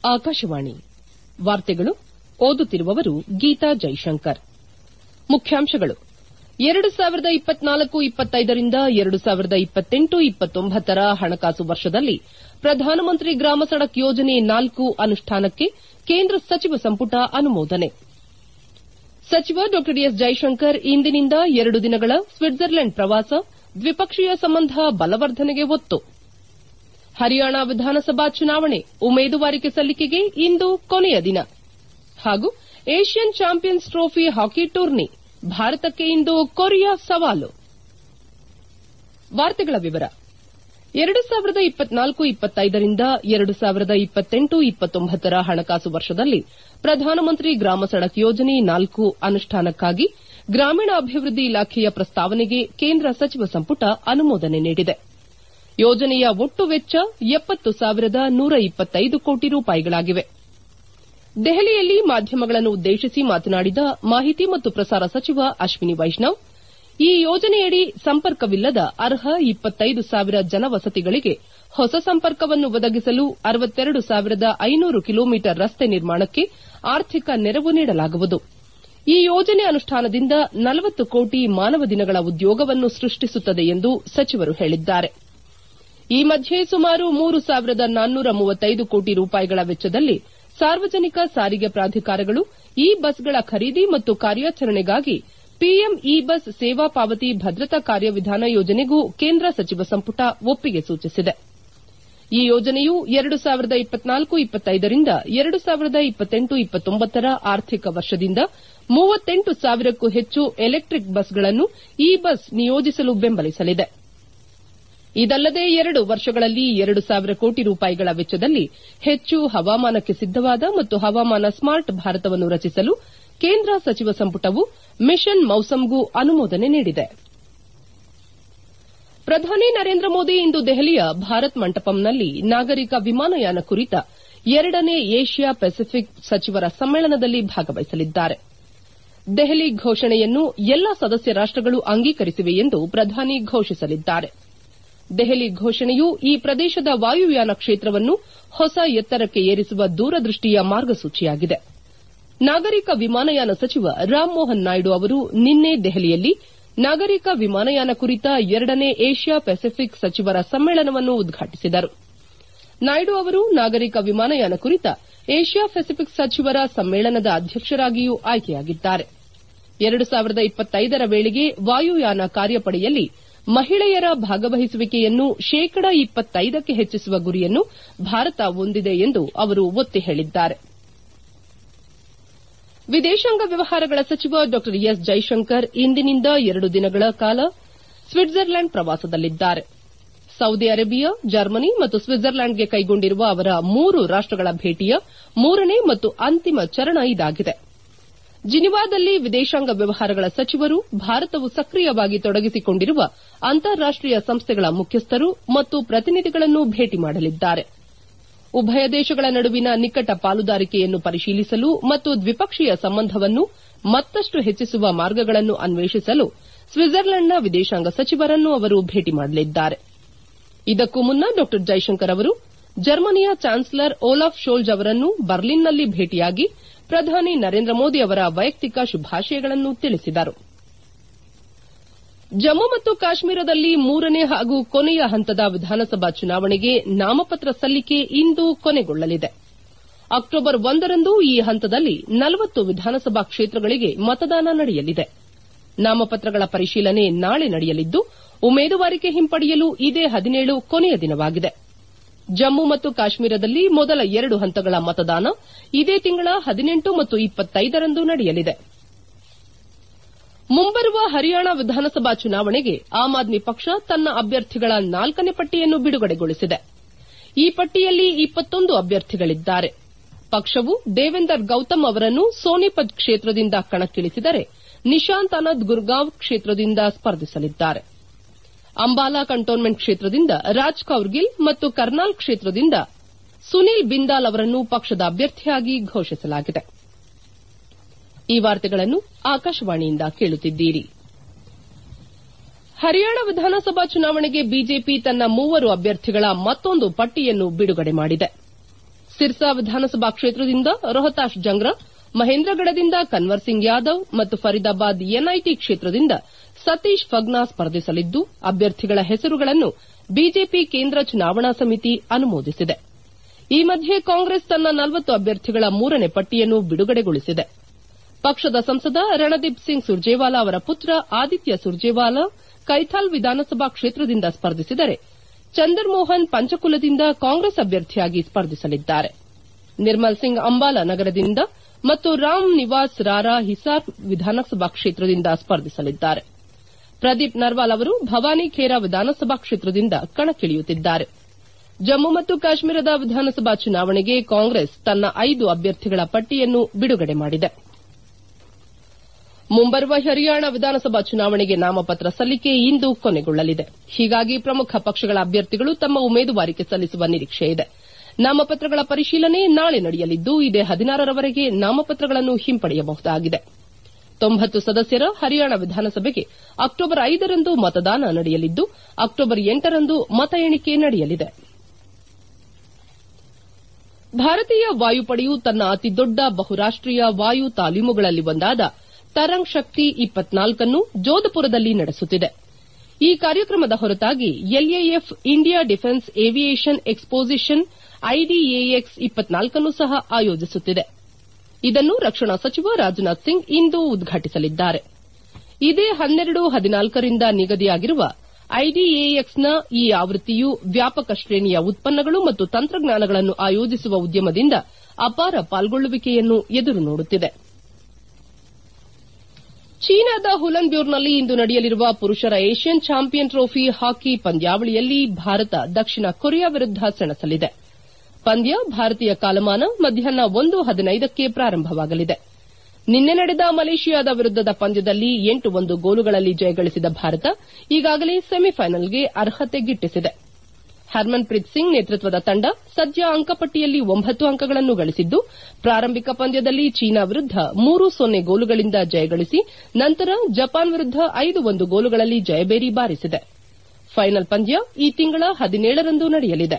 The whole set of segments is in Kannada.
ಆಕಾಶವಾಣಿ ವಾರ್ತೆಗಳು ಓದುತ್ತಿರುವವರು ಗೀತಾ ಜೈಶಂಕರ್ ಮುಖ್ಯಾಂಶಗಳು ಎರಡು ಸಾವಿರದ ಇಪ್ಪತ್ನಾಲ್ಕು ಇಪ್ಪತ್ತೈದರಿಂದ ಎರಡು ಸಾವಿರದ ಇಪ್ಪತ್ತೆಂಟು ಇಪ್ಪತ್ತೊಂಬತ್ತರ ಹಣಕಾಸು ವರ್ಷದಲ್ಲಿ ಪ್ರಧಾನಮಂತ್ರಿ ಗ್ರಾಮ ಸಡಕ್ ಯೋಜನೆ ನಾಲ್ಕು ಅನುಷ್ಠಾನಕ್ಕೆ ಕೇಂದ್ರ ಸಚಿವ ಸಂಪುಟ ಅನುಮೋದನೆ ಸಚಿವ ಡಾ ಎಸ್ ಜೈಶಂಕರ್ ಇಂದಿನಿಂದ ಎರಡು ದಿನಗಳ ಸ್ವಿಟ್ಜರ್ಲೆಂಡ್ ಪ್ರವಾಸ ದ್ವಿಪಕ್ಷೀಯ ಸಂಬಂಧ ಬಲವರ್ಧನೆಗೆ ಒತ್ತು ಹರಿಯಾಣ ವಿಧಾನಸಭಾ ಚುನಾವಣೆ ಉಮೇದುವಾರಿಕೆ ಸಲ್ಲಿಕೆಗೆ ಇಂದು ಕೊನೆಯ ದಿನ ಹಾಗೂ Asian champions trophy hockey tourney ಭಾರತಕ್ಕೆ ಇಂದು ಕೊರಿಯಾ ಸವಾಲು ಎರಡು ಸಾವಿರದ ಇಪ್ಪತ್ನಾಲ್ಕು ಇಪ್ಪತ್ತೈದರಿಂದ ಎರಡು ಸಾವಿರದ ಇಪ್ಪತ್ತೆಂಟು ಇಪ್ಪತ್ತೊಂಬತ್ತರ ಹಣಕಾಸು ವರ್ಷದಲ್ಲಿ ಪ್ರಧಾನಮಂತ್ರಿ ಗ್ರಾಮ ಸಡಕ್ ಯೋಜನೆ ನಾಲ್ಕು ಅನುಷ್ಠಾನಕ್ಕಾಗಿ ಗ್ರಾಮೀಣಾಭಿವೃದ್ಧಿ ಇಲಾಖೆಯ ಪ್ರಸ್ತಾವನೆಗೆ ಕೇಂದ್ರ ಸಚಿವ ಸಂಪುಟ ಅನುಮೋದನೆ ನೀಡಿದೆ ಯೋಜನೆಯ ಒಟ್ಟು ವೆಚ್ಚ ಎಪ್ಪತ್ತು ಸಾವಿರದ ನೂರ ಇಪ್ಪತ್ತೈದು ಕೋಟಿ ರೂಪಾಯಿಗಳಾಗಿವೆ ದೆಹಲಿಯಲ್ಲಿ ಮಾಧ್ಯಮಗಳನ್ನು ಉದ್ದೇಶಿಸಿ ಮಾತನಾಡಿದ ಮಾಹಿತಿ ಮತ್ತು ಪ್ರಸಾರ ಸಚಿವ ಅಶ್ವಿನಿ ವೈಷ್ಣವ್ ಈ ಯೋಜನೆಯಡಿ ಸಂಪರ್ಕವಿಲ್ಲದ ಅರ್ಹ ಇಪ್ಪತ್ತೈದು ಸಾವಿರ ಜನವಸತಿಗಳಿಗೆ ಹೊಸ ಸಂಪರ್ಕವನ್ನು ಒದಗಿಸಲು ಅರವತ್ತೆರಡು ಸಾವಿರದ ಐನೂರು ಕಿಲೋಮೀಟರ್ ರಸ್ತೆ ನಿರ್ಮಾಣಕ್ಕೆ ಆರ್ಥಿಕ ನೆರವು ನೀಡಲಾಗುವುದು ಈ ಯೋಜನೆ ಅನುಷ್ಠಾನದಿಂದ ನಲವತ್ತು ಕೋಟಿ ಮಾನವ ದಿನಗಳ ಉದ್ಯೋಗವನ್ನು ಸೃಷ್ಟಿಸುತ್ತದೆ ಎಂದು ಸಚಿವರು ಹೇಳಿದ್ದಾರೆ ಈ ಮಧ್ಯೆ ಸುಮಾರು ಮೂರು ಸಾವಿರದ ನಾನ್ನೂರ ಮೂವತ್ತೈದು ಕೋಟಿ ರೂಪಾಯಿಗಳ ವೆಚ್ಚದಲ್ಲಿ ಸಾರ್ವಜನಿಕ ಸಾರಿಗೆ ಪ್ರಾಧಿಕಾರಗಳು ಇ ಬಸ್ಗಳ ಖರೀದಿ ಮತ್ತು ಕಾರ್ಯಾಚರಣೆಗಾಗಿ ಪಿಎಂ ಇ ಬಸ್ ಸೇವಾ ಪಾವತಿ ಭದ್ರತಾ ಕಾರ್ಯವಿಧಾನ ಯೋಜನೆಗೂ ಕೇಂದ್ರ ಸಚಿವ ಸಂಪುಟ ಒಪ್ಪಿಗೆ ಸೂಚಿಸಿದೆ ಈ ಯೋಜನೆಯು ಎರಡು ಸಾವಿರದ ಇಪ್ಪತ್ನಾಲ್ಕು ಇಪ್ಪತ್ತೈದರಿಂದ ಎರಡು ಸಾವಿರದ ಇಪ್ಪತ್ತೆಂಟು ಇಪ್ಪತ್ತೊಂಬತ್ತರ ಆರ್ಥಿಕ ವರ್ಷದಿಂದ ಮೂವತ್ತೆಂಟು ಸಾವಿರಕ್ಕೂ ಹೆಚ್ಚು ಎಲೆಕ್ಟಿಕ್ ಬಸ್ಗಳನ್ನು ಇ ಬಸ್ ನಿಯೋಜಿಸಲು ಬೆಂಬಲಿಸಲಿದೆ ಇದಲ್ಲದೆ ಎರಡು ವರ್ಷಗಳಲ್ಲಿ ಎರಡು ಸಾವಿರ ಕೋಟಿ ರೂಪಾಯಿಗಳ ವೆಚ್ಚದಲ್ಲಿ ಹೆಚ್ಚು ಹವಾಮಾನಕ್ಕೆ ಸಿದ್ದವಾದ ಮತ್ತು ಹವಾಮಾನ ಸ್ಮಾರ್ಟ್ ಭಾರತವನ್ನು ರಚಿಸಲು ಕೇಂದ್ರ ಸಚಿವ ಸಂಪುಟವು ಮಿಷನ್ ಮೌಸಮ್ಗೂ ಅನುಮೋದನೆ ನೀಡಿದೆ ಪ್ರಧಾನಿ ನರೇಂದ್ರ ಮೋದಿ ಇಂದು ದೆಹಲಿಯ ಭಾರತ್ ಮಂಟಪಂನಲ್ಲಿ ನಾಗರಿಕ ವಿಮಾನಯಾನ ಕುರಿತ ಎರಡನೇ ಏಷ್ಯಾ ಪೆಸಿಫಿಕ್ ಸಚಿವರ ಸಮ್ಮೇಳನದಲ್ಲಿ ಭಾಗವಹಿಸಲಿದ್ದಾರೆ ದೆಹಲಿ ಘೋಷಣೆಯನ್ನು ಎಲ್ಲಾ ಸದಸ್ಯ ರಾಷ್ಟಗಳು ಅಂಗೀಕರಿಸಿವೆ ಎಂದು ಪ್ರಧಾನಿ ಘೋಷಿಸಲಿದ್ದಾರೆ ದೆಹಲಿ ಘೋಷಣೆಯು ಈ ಪ್ರದೇಶದ ವಾಯುಯಾನ ಕ್ಷೇತ್ರವನ್ನು ಹೊಸ ಎತ್ತರಕ್ಕೆ ಏರಿಸುವ ದೂರದೃಷ್ಟಿಯ ಮಾರ್ಗಸೂಚಿಯಾಗಿದೆ ನಾಗರಿಕ ವಿಮಾನಯಾನ ಸಚಿವ ರಾಮಮೋಹನ್ ನಾಯ್ಡು ಅವರು ನಿನ್ನೆ ದೆಹಲಿಯಲ್ಲಿ ನಾಗರಿಕ ವಿಮಾನಯಾನ ಕುರಿತ ಎರಡನೇ ಏಷ್ಯಾ ಪೆಸಿಫಿಕ್ ಸಚಿವರ ಸಮ್ಮೇಳನವನ್ನು ಉದ್ಘಾಟಿಸಿದರು ನಾಯ್ಡು ಅವರು ನಾಗರಿಕ ವಿಮಾನಯಾನ ಕುರಿತ ಏಷ್ಯಾ ಪೆಸಿಫಿಕ್ ಸಚಿವರ ಸಮ್ಮೇಳನದ ಅಧ್ಯಕ್ಷರಾಗಿಯೂ ಆಯ್ಕೆಯಾಗಿದ್ದಾರೆ ಎರಡು ಸಾವಿರದ ಇಪ್ಪತ್ತೈದರ ವೇಳೆಗೆ ವಾಯುಯಾನ ಕಾರ್ಯಪಡೆಯಲ್ಲಿ ಮಹಿಳೆಯರ ಭಾಗವಹಿಸುವಿಕೆಯನ್ನು ಶೇಕಡ ಇಪ್ಪತ್ತೈದಕ್ಕೆ ಹೆಚ್ಚಿಸುವ ಗುರಿಯನ್ನು ಭಾರತ ಹೊಂದಿದೆ ಎಂದು ಅವರು ಒತ್ತಿ ಹೇಳಿದ್ದಾರೆ ವಿದೇಶಾಂಗ ವ್ಯವಹಾರಗಳ ಸಚಿವ ಡಾ ಎಸ್ ಜೈಶಂಕರ್ ಇಂದಿನಿಂದ ಎರಡು ದಿನಗಳ ಕಾಲ ಸ್ವಿಟ್ಜರ್ಲೆಂಡ್ ಪ್ರವಾಸದಲ್ಲಿದ್ದಾರೆ ಸೌದಿ ಅರೇಬಿಯಾ ಜರ್ಮನಿ ಮತ್ತು ಸ್ವಿಟ್ಜರ್ಲೆಂಡ್ಗೆ ಕೈಗೊಂಡಿರುವ ಅವರ ಮೂರು ರಾಷ್ಟಗಳ ಭೇಟಿಯ ಮೂರನೇ ಮತ್ತು ಅಂತಿಮ ಚರಣ ಇದಾಗಿದೆ ಜಿನಿವಾದಲ್ಲಿ ವಿದೇಶಾಂಗ ವ್ಯವಹಾರಗಳ ಸಚಿವರು ಭಾರತವು ಸಕ್ರಿಯವಾಗಿ ತೊಡಗಿಸಿಕೊಂಡಿರುವ ಅಂತಾರಾಷ್ಟೀಯ ಸಂಸ್ಥೆಗಳ ಮುಖ್ಯಸ್ಥರು ಮತ್ತು ಪ್ರತಿನಿಧಿಗಳನ್ನು ಭೇಟಿ ಮಾಡಲಿದ್ದಾರೆ ಉಭಯ ದೇಶಗಳ ನಡುವಿನ ನಿಕಟ ಪಾಲುದಾರಿಕೆಯನ್ನು ಪರಿಶೀಲಿಸಲು ಮತ್ತು ದ್ವಿಪಕ್ಷೀಯ ಸಂಬಂಧವನ್ನು ಮತ್ತಷ್ಟು ಹೆಚ್ಚಿಸುವ ಮಾರ್ಗಗಳನ್ನು ಅನ್ವೇಷಿಸಲು ಸ್ವಿಟ್ಜರ್ಲೆಂಡ್ನ ವಿದೇಶಾಂಗ ಸಚಿವರನ್ನು ಅವರು ಭೇಟಿ ಮಾಡಲಿದ್ದಾರೆ ಇದಕ್ಕೂ ಮುನ್ನ ಡಾ ಜೈಶಂಕರ್ ಅವರು ಜರ್ಮನಿಯ ಚಾನ್ಸಲರ್ ಓಲಾಫ್ ಶೋಲ್ಜ್ ಅವರನ್ನು ಬರ್ಲಿನ್ನಲ್ಲಿ ಭೇಟಿಯಾಗಿ ಪ್ರಧಾನಿ ನರೇಂದ್ರ ಮೋದಿ ಅವರ ವೈಯಕ್ತಿಕ ಶುಭಾಶಯಗಳನ್ನು ತಿಳಿಸಿದರು ಜಮ್ಮು ಮತ್ತು ಕಾಶ್ಮೀರದಲ್ಲಿ ಮೂರನೇ ಹಾಗೂ ಕೊನೆಯ ಹಂತದ ವಿಧಾನಸಭಾ ಚುನಾವಣೆಗೆ ನಾಮಪತ್ರ ಸಲ್ಲಿಕೆ ಇಂದು ಕೊನೆಗೊಳ್ಳಲಿದೆ ಅಕ್ಟೋಬರ್ ಒಂದರಂದು ಈ ಹಂತದಲ್ಲಿ ನಲವತ್ತು ವಿಧಾನಸಭಾ ಕ್ಷೇತ್ರಗಳಿಗೆ ಮತದಾನ ನಡೆಯಲಿದೆ ನಾಮಪತ್ರಗಳ ಪರಿಶೀಲನೆ ನಾಳೆ ನಡೆಯಲಿದ್ದು ಉಮೇದುವಾರಿಕೆ ಹಿಂಪಡೆಯಲು ಇದೇ ಹದಿನೇಳು ಕೊನೆಯ ದಿನವಾಗಿದೆ ಜಮ್ಮು ಮತ್ತು ಕಾಶ್ಮೀರದಲ್ಲಿ ಮೊದಲ ಎರಡು ಹಂತಗಳ ಮತದಾನ ಇದೇ ತಿಂಗಳ ಹದಿನೆಂಟು ಮತ್ತು ಇಪ್ಪತ್ತೈದರಂದು ನಡೆಯಲಿದೆ ಮುಂಬರುವ ಹರಿಯಾಣ ವಿಧಾನಸಭಾ ಚುನಾವಣೆಗೆ ಆಮ್ ಆದ್ಮಿ ಪಕ್ಷ ತನ್ನ ಅಭ್ಯರ್ಥಿಗಳ ನಾಲ್ಕನೇ ಪಟ್ಟಿಯನ್ನು ಬಿಡುಗಡೆಗೊಳಿಸಿದೆ ಈ ಪಟ್ಟಿಯಲ್ಲಿ ಇಪ್ಪತ್ತೊಂದು ಅಭ್ಯರ್ಥಿಗಳಿದ್ದಾರೆ ಪಕ್ಷವು ದೇವೇಂದರ್ ಗೌತಮ್ ಅವರನ್ನು ಸೋನಿಪತ್ ಕ್ಷೇತ್ರದಿಂದ ಕಣಕ್ಕಿಳಿಸಿದರೆ ನಿಶಾಂತ್ ಅನಂತ್ ಗುರ್ಗಾಂವ್ ಕ್ಷೇತ್ರದಿಂದ ಸ್ಪರ್ಧಿಸಲಿದ್ದಾರೆ ಅಂಬಾಲಾ ಕಂಟೋನ್ಮೆಂಟ್ ಕ್ಷೇತ್ರದಿಂದ ರಾಜ್ ಕೌರ್ಗಿಲ್ ಮತ್ತು ಕರ್ನಾಲ್ ಕ್ಷೇತ್ರದಿಂದ ಸುನೀಲ್ ಬಿಂದಾಲ್ ಅವರನ್ನು ಪಕ್ಷದ ಅಭ್ಯರ್ಥಿಯಾಗಿ ಘೋಷಿಸಲಾಗಿದೆ ಈ ವಾರ್ತೆಗಳನ್ನು ಆಕಾಶವಾಣಿಯಿಂದ ಕೇಳುತ್ತಿದ್ದೀರಿ ಹರಿಯಾಣ ವಿಧಾನಸಭಾ ಚುನಾವಣೆಗೆ ಬಿಜೆಪಿ ತನ್ನ ಮೂವರು ಅಭ್ಯರ್ಥಿಗಳ ಮತ್ತೊಂದು ಪಟ್ಟಿಯನ್ನು ಬಿಡುಗಡೆ ಮಾಡಿದೆ ಸಿರ್ಸಾ ವಿಧಾನಸಭಾ ಕ್ಷೇತ್ರದಿಂದ ರೋಹತಾಶ್ ಜಂಗ್ರಾ ಮಹೇಂದ್ರಗಢದಿಂದ ಕನ್ವರ್ ಸಿಂಗ್ ಯಾದವ್ ಮತ್ತು ಫರೀದಾಬಾದ್ ಎನ್ಐಟಿ ಕ್ಷೇತ್ರದಿಂದ ಸತೀಶ್ ಫಗ್ನಾ ಸ್ಪರ್ಧಿಸಲಿದ್ದು ಅಭ್ಯರ್ಥಿಗಳ ಹೆಸರುಗಳನ್ನು ಬಿಜೆಪಿ ಕೇಂದ್ರ ಚುನಾವಣಾ ಸಮಿತಿ ಅನುಮೋದಿಸಿದೆ ಈ ಮಧ್ಯೆ ಕಾಂಗ್ರೆಸ್ ತನ್ನ ನಲವತ್ತು ಅಭ್ಯರ್ಥಿಗಳ ಮೂರನೇ ಪಟ್ಟಿಯನ್ನು ಬಿಡುಗಡೆಗೊಳಿಸಿದೆ ಪಕ್ಷದ ಸಂಸದ ರಣದೀಪ್ ಸಿಂಗ್ ಸುರ್ಜೇವಾಲಾ ಅವರ ಪುತ್ರ ಆದಿತ್ಯ ಸುರ್ಜೇವಾಲಾ ಕೈಥಾಲ್ ವಿಧಾನಸಭಾ ಕ್ಷೇತ್ರದಿಂದ ಸ್ಪರ್ಧಿಸಿದರೆ ಚಂದರ್ ಮೋಹನ್ ಪಂಚಕುಲದಿಂದ ಕಾಂಗ್ರೆಸ್ ಅಭ್ಯರ್ಥಿಯಾಗಿ ಸ್ಪರ್ಧಿಸಲಿದ್ದಾರೆ ನಿರ್ಮಲ್ ಸಿಂಗ್ ಅಂಬಾಲಾ ನಗರದಿಂದ ಮತ್ತು ರಾಮ್ ನಿವಾಸ್ ರಾರಾ ಹಿಸಾರ್ ವಿಧಾನಸಭಾ ಕ್ಷೇತ್ರದಿಂದ ಸ್ಪರ್ಧಿಸಲಿದ್ದಾರೆ ಪ್ರದೀಪ್ ನರ್ವಾಲ್ ಅವರು ಭವಾನಿ ಖೇರಾ ವಿಧಾನಸಭಾ ಕ್ಷೇತ್ರದಿಂದ ಕಣಕ್ಕಿಳಿಯುತ್ತಿದ್ದಾರೆ ಜಮ್ಮು ಮತ್ತು ಕಾಶ್ಮೀರದ ವಿಧಾನಸಭಾ ಚುನಾವಣೆಗೆ ಕಾಂಗ್ರೆಸ್ ತನ್ನ ಐದು ಅಭ್ಯರ್ಥಿಗಳ ಪಟ್ಟಿಯನ್ನು ಬಿಡುಗಡೆ ಮಾಡಿದೆ ಮುಂಬರುವ ಹರಿಯಾಣ ವಿಧಾನಸಭಾ ಚುನಾವಣೆಗೆ ನಾಮಪತ್ರ ಸಲ್ಲಿಕೆ ಇಂದು ಕೊನೆಗೊಳ್ಳಲಿದೆ ಹೀಗಾಗಿ ಪ್ರಮುಖ ಪಕ್ಷಗಳ ಅಭ್ಯರ್ಥಿಗಳು ತಮ್ಮ ಉಮೇದುವಾರಿಕೆ ಸಲ್ಲಿಸುವ ನಿರೀಕ್ಷೆ ಇದೆ ನಾಮಪತ್ರಗಳ ಪರಿಶೀಲನೆ ನಾಳೆ ನಡೆಯಲಿದ್ದು ಇದೇ ಹದಿನಾರರವರೆಗೆ ನಾಮಪತ್ರಗಳನ್ನು ಹಿಂಪಡೆಯಬಹುದಾಗಿದೆ ತೊಂಬತ್ತು ಸದಸ್ಯರ ಹರಿಯಾಣ ವಿಧಾನಸಭೆಗೆ ಅಕ್ಟೋಬರ್ ಐದರಂದು ಮತದಾನ ನಡೆಯಲಿದ್ದು ಅಕ್ಟೋಬರ್ ಎಂಟರಂದು ಮತ ಎಣಿಕೆ ನಡೆಯಲಿದೆ ಭಾರತೀಯ ವಾಯುಪಡೆಯು ತನ್ನ ಅತಿದೊಡ್ಡ ಬಹುರಾಷ್ಟೀಯ ವಾಯು ತಾಲೀಮುಗಳಲ್ಲಿ ಒಂದಾದ ತರಂಗ್ ಶಕ್ತಿ ಇಪ್ಪತ್ನಾಲ್ಕನ್ನು ಜೋಧಪುರದಲ್ಲಿ ನಡೆಸುತ್ತಿದೆ ಈ ಕಾರ್ಯಕ್ರಮದ ಹೊರತಾಗಿ LAF India defence aviation exposition IDAX ಇಪ್ಪತ್ನಾಲ್ಕನ್ನು ಸಹ ಆಯೋಜಿಸುತ್ತಿದೆ ಇದನ್ನು ರಕ್ಷಣಾ ಸಚಿವ ರಾಜನಾಥ್ ಸಿಂಗ್ ಇಂದು ಉದ್ಘಾಟಿಸಲಿದ್ದಾರೆ ಇದೇ ಹನ್ನೆರಡು ಹದಿನಾಲ್ಕರಿಂದ ನಿಗದಿಯಾಗಿರುವ ಐಡಿಎಎಕ್ಸ್ನ ಈ ಆವೃತ್ತಿಯು ವ್ಯಾಪಕ ಶ್ರೇಣಿಯ ಉತ್ಪನ್ನಗಳು ಮತ್ತು ತಂತ್ರಜ್ಞಾನಗಳನ್ನು ಆಯೋಜಿಸುವ ಉದ್ಯಮದಿಂದ ಅಪಾರ ಪಾಲ್ಗೊಳ್ಳುವಿಕೆಯನ್ನು ಎದುರು ನೋಡುತ್ತಿದೆ ಚೀನಾದ ಹುಲನ್ಬ್ಯೂರ್ನಲ್ಲಿ ಇಂದು ನಡೆಯಲಿರುವ ಪುರುಷರ ಏಷ್ಯನ್ ಚಾಂಪಿಯನ್ ಟ್ರೋಫಿ ಹಾಕಿ ಪಂದ್ಯಾವಳಿಯಲ್ಲಿ ಭಾರತ ದಕ್ಷಿಣ ಕೊರಿಯಾ ವಿರುದ್ದ ಸೆಣಸಲಿದೆ ಪಂದ್ಯ ಭಾರತೀಯ ಕಾಲಮಾನ ಮಧ್ಯಾಹ್ನ ಒಂದು ಹದಿನೈದಕ್ಕೆ ಪ್ರಾರಂಭವಾಗಲಿದೆ ನಿನ್ನೆ ನಡೆದ ಮಲೇಷಿಯಾದ ವಿರುದ್ದದ ಪಂದ್ಯದಲ್ಲಿ ಎಂಟು ಒಂದು ಗೋಲುಗಳಲ್ಲಿ ಜಯಗಳಿಸಿದ ಭಾರತ ಈಗಾಗಲೇ ಸೆಮಿಫೈನಲ್ಗೆ ಅರ್ಹತೆ ಗಿಟ್ಟಿಸಿದೆ ಹರ್ಮನ್ ಪ್ರೀತ್ ಸಿಂಗ್ ನೇತೃತ್ವದ ತಂಡ ಸದ್ಯ ಅಂಕಪಟ್ಟಿಯಲ್ಲಿ ಒಂಬತ್ತು ಅಂಕಗಳನ್ನು ಗಳಿಸಿದ್ದು ಪ್ರಾರಂಭಿಕ ಪಂದ್ಯದಲ್ಲಿ ಚೀನಾ ವಿರುದ್ದ ಮೂರು ಸೊನ್ನೆ ಗೋಲುಗಳಿಂದ ಜಯಗಳಿಸಿ ನಂತರ ಜಪಾನ್ ವಿರುದ್ದ ಐದು ಒಂದು ಗೋಲುಗಳಲ್ಲಿ ಜಯಬೇರಿ ಬಾರಿಸಿದೆ ಫೈನಲ್ ಪಂದ್ಯ ಈ ತಿಂಗಳ ಹದಿನೇಳರಂದು ನಡೆಯಲಿದೆ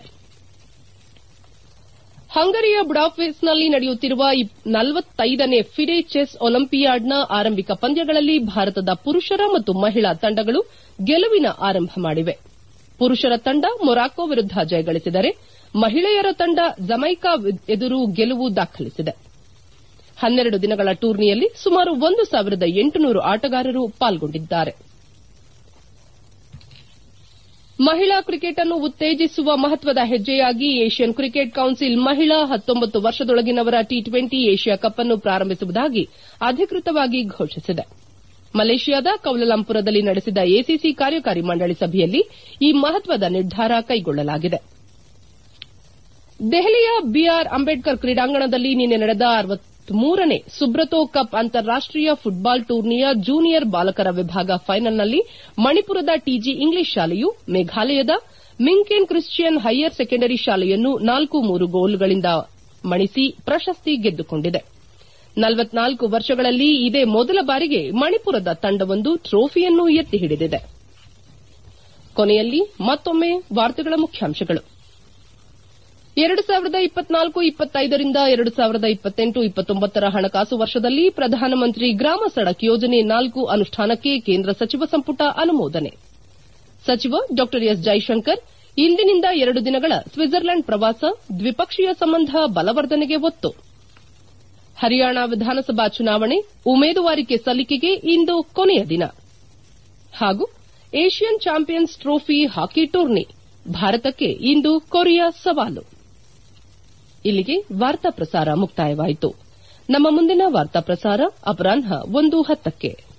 ಹಂಗರಿಯ ಬುಡಾಪೆಸ್ಟ್ನಲ್ಲಿ ನಡೆಯುತ್ತಿರುವ ನಲವತ್ತೈದನೇ ಫಿಡೆ ಚೆಸ್ ಒಲಿಂಪಿಯಾಡ್ನ ಆರಂಭಿಕ ಪಂದ್ಯಗಳಲ್ಲಿ ಭಾರತದ ಪುರುಷರ ಮತ್ತು ಮಹಿಳಾ ತಂಡಗಳು ಗೆಲುವಿನ ಆರಂಭ ಮಾಡಿವೆ ಪುರುಷರ ತಂಡ ಮೊರಾಕೊ ವಿರುದ್ದ ಜಯಗಳಿಸಿದರೆ ಮಹಿಳೆಯರ ತಂಡ ಜಮೈಕಾ ಎದುರು ಗೆಲುವು ದಾಖಲಿಸಿದೆ ಹನ್ನೆರಡು ದಿನಗಳ ಟೂರ್ನಿಯಲ್ಲಿ ಸುಮಾರು ಒಂದು ಸಾವಿರದ ಎಂಟುನೂರು ಆಟಗಾರರು ಪಾಲ್ಗೊಂಡಿದ್ದಾರೆ ಮಹಿಳಾ ಕ್ರಿಕೆಟ್ ಅನ್ನು ಉತ್ತೇಜಿಸುವ ಮಹತ್ವದ ಹೆಜ್ಜೆಯಾಗಿ ಏಷ್ಯನ್ ಕ್ರಿಕೆಟ್ ಕೌನ್ಸಿಲ್ ಮಹಿಳಾ ಹತ್ತೊಂಬತ್ತು ವರ್ಷದೊಳಗಿನವರ ಟಿ ಟ್ವೆಂಟಿ ಏಷ್ಯಾ ಕಪ್ ಅನ್ನು ಪ್ರಾರಂಭಿಸುವುದಾಗಿ ಅಧಿಕೃತವಾಗಿ ಘೋಷಿಸಿದೆ ಮಲೇಷಿಯಾದ ಕೌಲಲಂಪುರದಲ್ಲಿ ನಡೆಸಿದ ಎಸಿಸಿ ಕಾರ್ಯಕಾರಿ ಮಂಡಳಿ ಸಭೆಯಲ್ಲಿ ಈ ಮಹತ್ವದ ನಿರ್ಧಾರ ಕೈಗೊಳ್ಳಲಾಗಿದೆ ದೆಹಲಿಯ ಬಿಆರ್ ಅಂಬೇಡ್ಕರ್ ಕ್ರೀಡಾಂಗಣದಲ್ಲಿ ನಿನ್ನೆ ನಡೆದ ಮೂರನೇ ಸುಬ್ರತೋ ಕಪ್ ಅಂತಾರಾಷ್ಟೀಯ ಫುಟ್ಬಾಲ್ ಟೂರ್ನಿಯ ಜೂನಿಯರ್ ಬಾಲಕರ ವಿಭಾಗ ಫೈನಲ್ನಲ್ಲಿ ಮಣಿಪುರದ ಟಿಜಿ ಇಂಗ್ಲಿಷ್ ಶಾಲೆಯು ಮೇಘಾಲಯದ ಮಿಂಕೆನ್ ಕ್ರಿಶ್ಚಿಯನ್ ಹೈಯರ್ ಸೆಕೆಂಡರಿ ಶಾಲೆಯನ್ನು ನಾಲ್ಕು ಮೂರು ಗೋಲುಗಳಿಂದ ಮಣಿಸಿ ಪ್ರಶಸ್ತಿ ಗೆದ್ದುಕೊಂಡಿದೆ ನಲವತ್ನಾಲ್ಕು ವರ್ಷಗಳಲ್ಲಿ ಇದೇ ಮೊದಲ ಬಾರಿಗೆ ಮಣಿಪುರದ ತಂಡವೊಂದು ಟ್ರೋಫಿಯನ್ನು ಎತ್ತಿ ಹಿಡಿದಿದೆ ಕೊನೆಯಲ್ಲಿ ಮತ್ತೊಮ್ಮೆ ವಾರ್ತೆಗಳ ಮುಖ್ಯಾಂಶಗಳು ಎರಡು ಸಾವಿರದ ಇಪ್ಪತ್ನಾಲ್ಕು ಇಪ್ಪತ್ತೈದರಿಂದ ಎರಡು ಸಾವಿರದ ಇಪ್ಪತ್ತೆಂಟು ಇಪ್ಪತ್ತೊಂಬತ್ತರ ಹಣಕಾಸು ವರ್ಷದಲ್ಲಿ ಪ್ರಧಾನಮಂತ್ರಿ ಗ್ರಾಮ ಸಡಕ್ ಯೋಜನೆ ನಾಲ್ಕು ಅನುಷ್ಠಾನಕ್ಕೆ ಕೇಂದ್ರ ಸಚಿವ ಸಂಪುಟ ಅನುಮೋದನೆ ಸಚಿವ ಡಾ ಎಸ್ ಜೈಶಂಕರ್ ಇಂದಿನಿಂದ ಎರಡು ದಿನಗಳ ಸ್ವಿಟ್ಜರ್ಲೆಂಡ್ ಪ್ರವಾಸ ದ್ವಿಪಕ್ಷೀಯ ಸಂಬಂಧ ಬಲವರ್ಧನೆಗೆ ಒತ್ತು ಹರಿಯಾಣ ವಿಧಾನಸಭಾ ಚುನಾವಣೆ ಉಮೇದುವಾರಿಕೆ ಸಲ್ಲಿಕೆಗೆ ಇಂದು ಕೊನೆಯ ದಿನ ಹಾಗೂ Asian champions trophy hockey tourney ಭಾರತಕ್ಕೆ ಇಂದು ಕೊರಿಯಾ ಸವಾಲು ಇಲ್ಲಿಗೆ ವಾರ್ತಾ ಪ್ರಸಾರ ಮುಕ್ತಾಯವಾಯಿತು ನಮ್ಮ ಮುಂದಿನ ವಾರ್ತಾ ಪ್ರಸಾರ ಅಪರಾಹ್ನ ಒಂದು ಹತ್ತಕ್ಕೆ